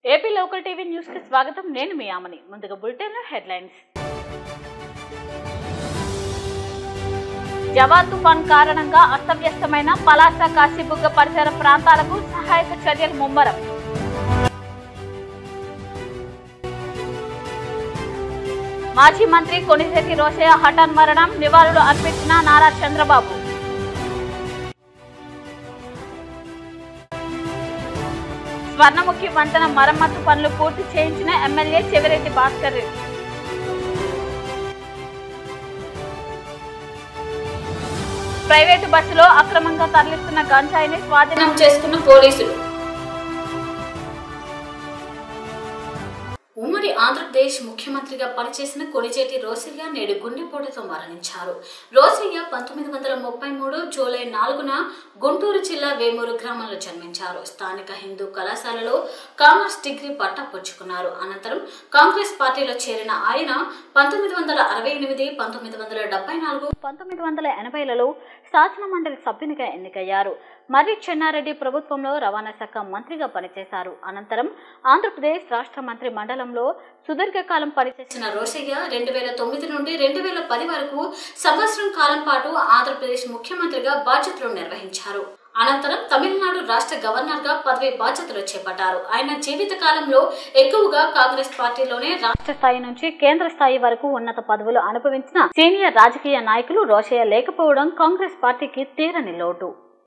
AP local TV news కి స్వాగతం నేను మీ ఆమని ముందుగా బులెటిన్ హెడ్లైన్స్ జవాన్ తుఫాన్ కారణంగా అస్తవ్యస్తమైన పలాస కాశీబుగ్గ పరిసర ప్రాంతాలకు సహాయక చర్యలు ముమ్మరం మాజీ మంత్రి కొనిశెట్టి రోషయ్య హఠాన్ మరణం నివాళులు అర్పించిన నారా చంద్రబాబు స్వర్ణముఖి వంతెన మరమ్మతు పనులు పూర్తి చేయించిన ఎమ్మెల్యే చెవిరెడ్డి భాస్కర్ రెడ్డి ప్రైవేటు బస్సులో అక్రమంగా తరలిస్తున్న గంజాయిని స్వాధీనం చేసుకున్న పోలీసులు ఉమ్మడి ఆంధ్రప్రదేశ్ ముఖ్యమంత్రిగా పనిచేసిన కొనిచేటి రోసయ్య నేడు గుండెపోటుతో మరణించారు రోసయ్య పంతొమ్మిది వందల ముప్పై మూడు జూలై నాలుగున గుంటూరు జిల్లా వేమూరు గ్రామంలో జన్మించారు స్థానిక హిందూ కళాశాలలో కామర్స్ డిగ్రీ పట్టా పుచ్చుకున్నారు అనంతరం కాంగ్రెస్ పార్టీలో చేరిన ఆయన పంతొమ్మిది వందల అరవై ఎనిమిది పంతొమ్మిది వందల డెబ్బై నాలుగు పంతొమ్మిది వందల ఎనభైలలో శాసన మండలి సభ్యునిగా ఎన్నికయ్యారు మర్రి చెన్నారెడ్డి ప్రభుత్వంలో రవాణా శాఖ మంత్రిగా పనిచేశారు అనంతరం ఆంధ్రప్రదేశ్ రాష్ట్ర మంత్రి మండలంలో సుదీర్ఘకాలం పనిచేసిన చేసిన రోషయ్య రెండు వేల తొమ్మిది నుండి రెండు వేల పది వరకు సంవత్సరం కాలం పాటు ఆంధ్రప్రదేశ్ ముఖ్యమంత్రిగా బాధ్యతలు నిర్వహించారు అనంతరం తమిళనాడు రాష్ట్ర గవర్నర్ గా పదవి బాధ్యతలు చేపట్టారు ఆయన జీవిత కాలంలో ఎక్కువగా కాంగ్రెస్ పార్టీలోనే రా- రాష్ట్ర స్థాయి నుంచి కేంద్ర స్థాయి వరకు ఉన్నత పదవులు అనుభవించిన సీనియర్ రాజకీయ నాయకులు రోషయ్య లేకపోవడం కాంగ్రెస్ పార్టీకి తీరని లోటు